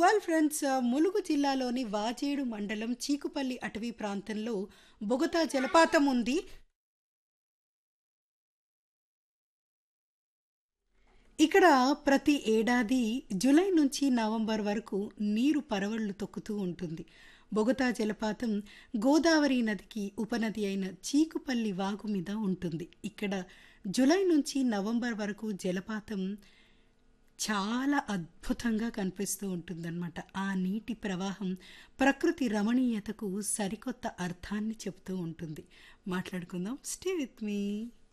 well friends Mulugu జిల్లాలోని వాజేడు మండలం చీకుపల్లి అటవీ ప్రాంతంలో బొగతా జలపాతం ఉంది ఇక్కడ ప్రతి ఏడాది జూలై నుంచి నవంబర్ వరకు నీరు పరవళ్లు తొక్కుతూ ఉంటుంది బొగతా జలపాతం గోదావరి నదికి ఉపనది అయిన చీకుపల్లి వాగు మీద ఉంటుంది ఇక్కడ జూలై నుంచి నవంబర్ వరకు జలపాతం చాలా అద్భుతంగా కనిపిస్తూ ఉంటుందన్నమాట ఆ నీటి ప్రవాహం ప్రకృతి రమణీయతకు సరికొత్త అర్థాన్ని చెప్తూ ఉంటుంది మాట్లాడుకుందాం స్టే విత్ మీ